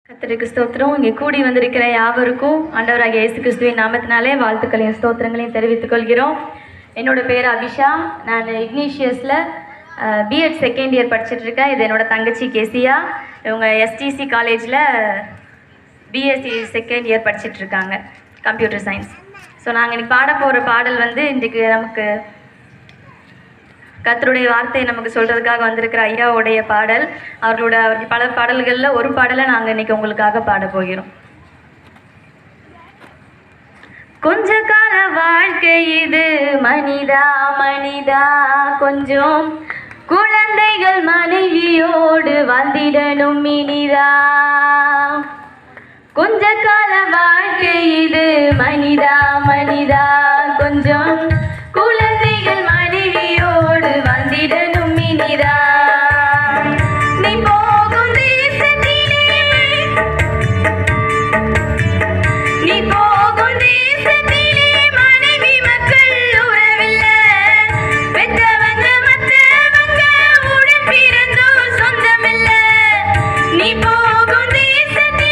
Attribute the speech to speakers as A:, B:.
A: கர்த்தருக்கு ஸ்தோத்திரம் இங்கே கூடி வந்திருக்கிற யாவருக்கும் ஆண்டவராகிய இயேசு கிறிஸ்துவின் நாமத்தினாலே வாழ்த்துக்களையும் ஸ்தோத்திரங்களையும் தெரிவித்துக் கொள்கிறோம் என்னோட பேர் அபிஷா நான் இக்னீஷியஸில் பிஎட் செகண்ட் இயர் படிச்சுட்டு இருக்கேன் இது என்னோட தங்கச்சி கேசியா இவங்க எஸ்டிசி காலேஜில் பிஎஸ்சி செகண்ட் இயர் படிச்சுட்டு இருக்காங்க கம்ப்யூட்டர் சயின்ஸ் ஸோ நாங்கள் இன்னைக்கு பாட போகிற பாடல் வந்து இன்றைக்கு நமக்கு கர்த்தருடைய வார்த்தையை நமக்கு சொல்றதுக்காக வந்திருக்கிற ஐயாவுடைய பாடல் அவர்களோட அவர்கள் பல பாடல்களில் ஒரு பாடலை நாங்கள் இன்னைக்கு உங்களுக்காக பாட போகிறோம் கொஞ்ச கால வாழ்க்கை இது மனிதா மனிதா கொஞ்சம் குழந்தைகள் மனைவியோடு வந்திடணும் இனிதா கொஞ்ச கால வாழ்க்கை இது மனிதா மனிதா கொஞ்சம் குழந்தைகள் மனைவியோடு வந்திடணும் இனிதா நீ போகும் தேசத்திலே நீ போகும் தேசத்திலே மனைவி மக்கள் உறவில்லை பெற்றவங்க மற்றவங்க உடன் பிறந்தோர் சொந்தமில்லை நீ போகும் தேசத்திலே